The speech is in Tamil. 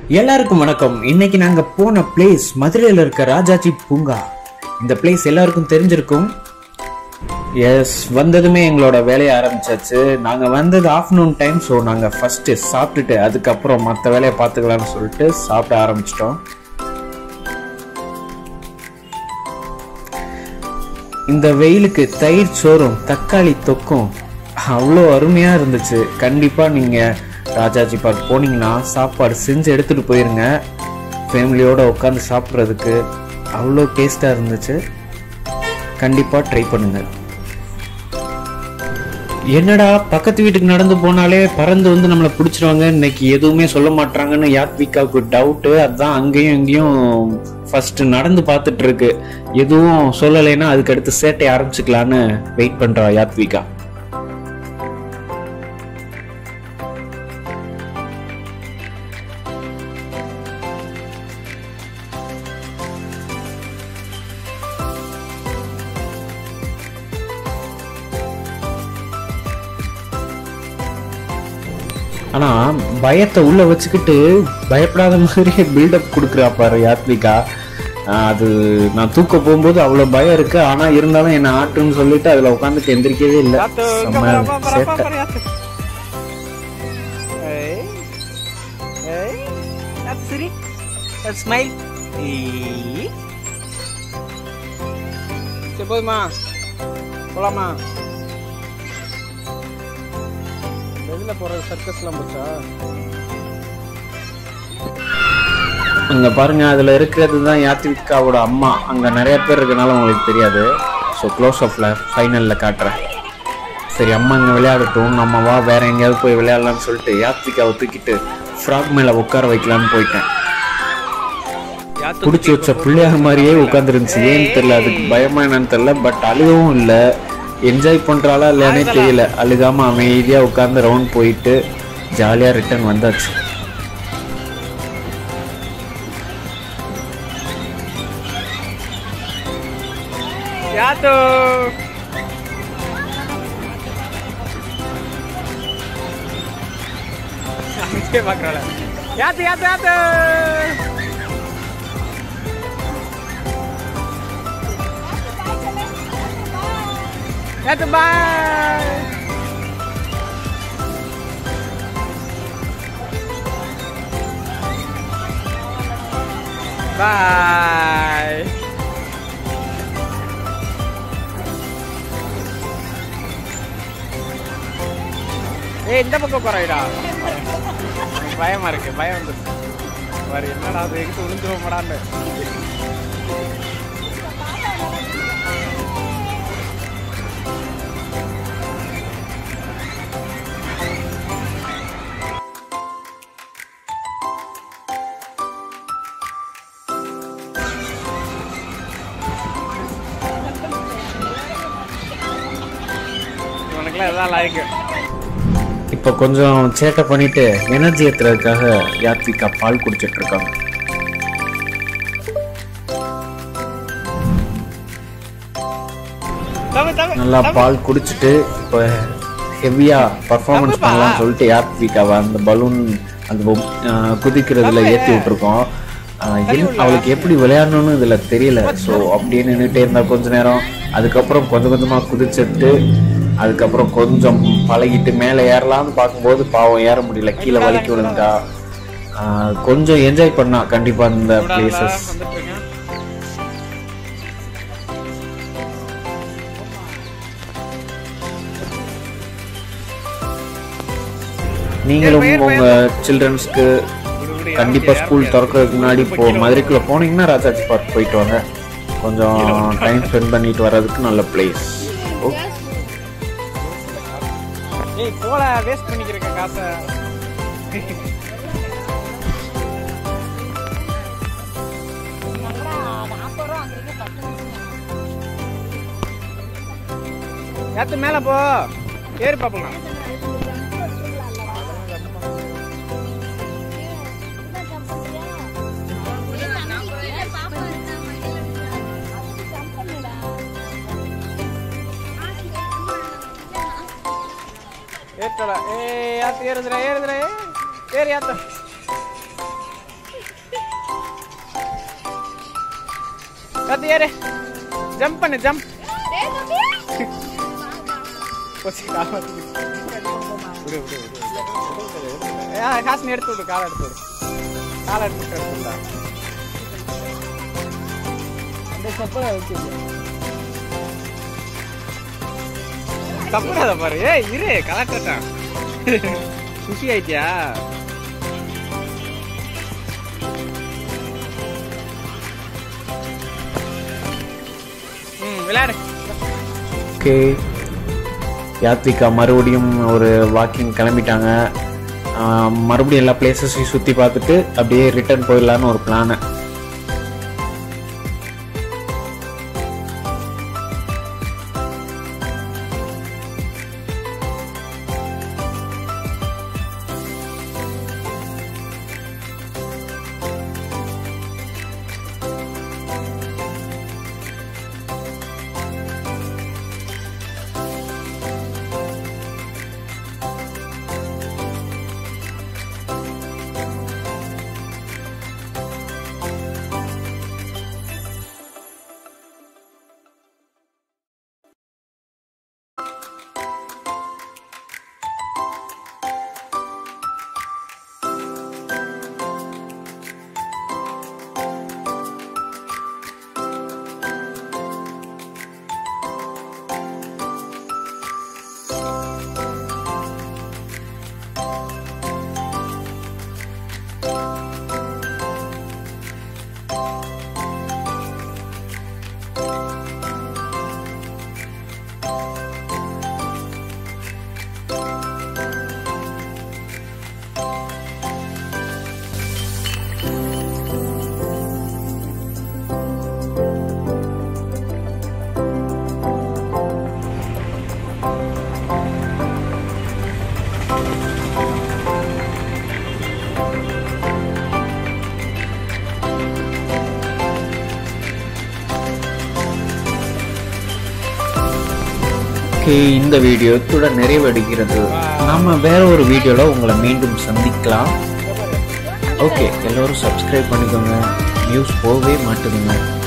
எல்லாருக்கும் வணக்கம் இன்னைக்கு நாங்க போன பிளேஸ் மதுரையில் இருக்க ராஜாஜி பூங்கா இந்த பிளேஸ் எல்லாருக்கும் தெரிஞ்சிருக்கும் எஸ் வந்ததுமே எங்களோட வேலையை ஆரம்பிச்சாச்சு நாங்க வந்தது ஆஃப்டர்நூன் டைம் ஸோ நாங்க ஃபர்ஸ்ட் சாப்பிட்டுட்டு அதுக்கப்புறம் மற்ற வேலையை பார்த்துக்கலாம்னு சொல்லிட்டு சாப்பிட ஆரம்பிச்சிட்டோம் இந்த வெயிலுக்கு தயிர் சோறும் தக்காளி தொக்கும் அவ்வளோ அருமையா இருந்துச்சு கண்டிப்பா நீங்க ராஜாஜி பார்க் போனீங்கன்னா சாப்பாடு செஞ்சு எடுத்துட்டு போயிருங்க ஃபேமிலியோட உட்காந்து சாப்பிட்றதுக்கு அவ்வளோ டேஸ்டா இருந்துச்சு கண்டிப்பா ட்ரை பண்ணுங்க என்னடா பக்கத்து வீட்டுக்கு நடந்து போனாலே பறந்து வந்து நம்மளை பிடிச்சிருவாங்க இன்னைக்கு எதுவுமே சொல்ல மாட்டாங்கன்னு யாத்விகாவுக்கு டவுட்டு அதான் அங்கேயும் இங்கேயும் ஃபர்ஸ்ட் நடந்து பார்த்துட்டு இருக்கு எதுவும் சொல்லலைன்னா அதுக்கு அடுத்து சேட்டை ஆரம்பிச்சுக்கலான்னு வெயிட் பண்றா யாத்விகா ஆனா பயத்தை உள்ள வச்சுக்கிட்டு பயப்படாத மாதிரியே பில்டப் கொடுக்குறா பாரு யாத்விகா ஆஹ் அது நான் தூக்க போகும்போது அவ்வளவு பயம் இருக்கு ஆனா இருந்தாலும் என்ன ஆட்டுன்னு சொல்லிட்டு அதுல உட்காந்துட்டு எந்திரிக்கவே இல்லை Satu, செம்ம gambar apa, apa, சேட்டை apa, apa, Hey, hey, that's siri, that's smile. Ih, Cepet ma, போலாமா வெளியில போற சர்க்கஸ்லாம் போச்சா அங்க பாருங்க அதுல இருக்கிறது தான் யாத்விகாவோட அம்மா அங்க நிறைய பேர் இருக்கனால உங்களுக்கு தெரியாது ஸோ க்ளோஸ் அப்ல ஃபைனல்ல காட்டுறேன் சரி அம்மா இங்க விளையாடட்டும் நம்ம வா வேற எங்கேயாவது போய் விளையாடலாம்னு சொல்லிட்டு யாத்விகாவை தூக்கிட்டு ஃப்ராக் மேல உட்கார வைக்கலாம்னு போயிட்டேன் புடிச்சு வச்ச பிள்ளையார் மாதிரியே உட்காந்துருந்துச்சு ஏன்னு தெரியல அதுக்கு பயமா என்னன்னு தெரியல பட் அழுகவும் இல்ல என்ஜாய் பண்றாளா இல்லையானே தெரியல அழுகாம அமைதியா உட்காந்து ரவுண்ட் போயிட்டு ஜாலியா ரிட்டர்ன் வந்தாச்சு யாத்து அங்கே பார்க்கறல யாத்து யாத்து யாத்து யாத்து பாய் பாய் ஏய் இந்த பக்கம் குறைடா பயமா இருக்கு பயம் வந்து பாரு என்னடா அது எங்கிட்ட விழுந்துருவோம்டான்னு உனக்குலாம் எல்லாம் லாய்க்கு இப்போ கொஞ்சம் சேட்டை பண்ணிட்டு எனர்ஜி ஏத்துறதுக்காக யாத்விகா பால் குடிச்சிட்டு இருக்காங்க தம்பி தம்பி நல்லா பால் குடிச்சிட்டு இப்போ ஹெவியா பர்ஃபார்மன்ஸ் பண்ணலாம்னு சொல்லிட்டு யாத்விகாவை அந்த பலூன் அந்த பொம்- ஆஹ் குதிக்கிறதுல ஏத்தி விட்டுருக்கோம் ஆஹ் என்- அவளுக்கு எப்படி விளையாடணும்னு இதுல தெரியல ஸோ அப்படியே நின்றுட்டே இருந்தா கொஞ்ச நேரம் அதுக்கப்புறம் கொஞ்சம் கொஞ்சமா குதிச்சிட்டு அதுக்கப்புறம் கொஞ்சம் பழகிட்டு மேலே ஏறலாம்னு பார்க்கும்போது பாவம் ஏற முடியல கீழே வலிக்கு விழுந்தா ஆஹ் கொஞ்சம் என்ஜாய் பண்ணா கண்டிப்பா இந்த பிளேசஸ் வந்துட்டு இருக்கேன் நீங்களும் உங்க சில்ட்ரன்ஸ்க்கு கண்டிப்பா ஸ்கூல் திறக்கிறதுக்கு முன்னாடி இப்போ மதுரைக்குள்ள போனீங்கன்னா ராஜாஜி பார்க் போயிட்டு வாங்க கொஞ்சம் டைம் ஸ்பெண்ட் பண்ணிட்டு வர்றதுக்கு நல்ல பிளேஸ் ஏய் போல வேஸ்ட் பண்ணிக்கிறேன் காசை யாத்து மேல போ ஏறி பாப்பலாம் ஏத்தடா ஏ யாத்து ஏறுதுடா ஏறுதுடா ஏ. ஏறு யாத்து கார்த்தி ஏறு ஜம்ப் பண்ணு ஜம்ப் கொச்சி கால் மாத்தி. விடு விடு விடு ஏ, காசு எடுத்து விடு காலை எடுத்து விடு காலை எடுத்து எடுத்து விடா இந்த செப்பலை வச்சு தப்புறாத பாரு ஏய் இரு கலாட்டான் குஷி ஆயிட்டியா ம் விளையாடு ஓகே யாத்விகா மறுபடியும் ஒரு வாக்கிங் கிளம்பிட்டாங்க ஆஹ் மறுபடியும் எல்லா பிளேசஸையும் சுற்றி பார்த்துட்டு அப்படியே ரிட்டர்ன் போயிடலான்னு ஒரு பிளானு ஓகே இந்த வீடியோ இத்துடன் நிறைவடைகிறது நாம வேற ஒரு வீடியோல உங்களை மீண்டும் சந்திக்கலாம் ஓகே எல்லோரும் சப்ஸ்கிரைப் பண்ணிக்கோங்க நியூஸ் போகவே மாட்டுதுங்க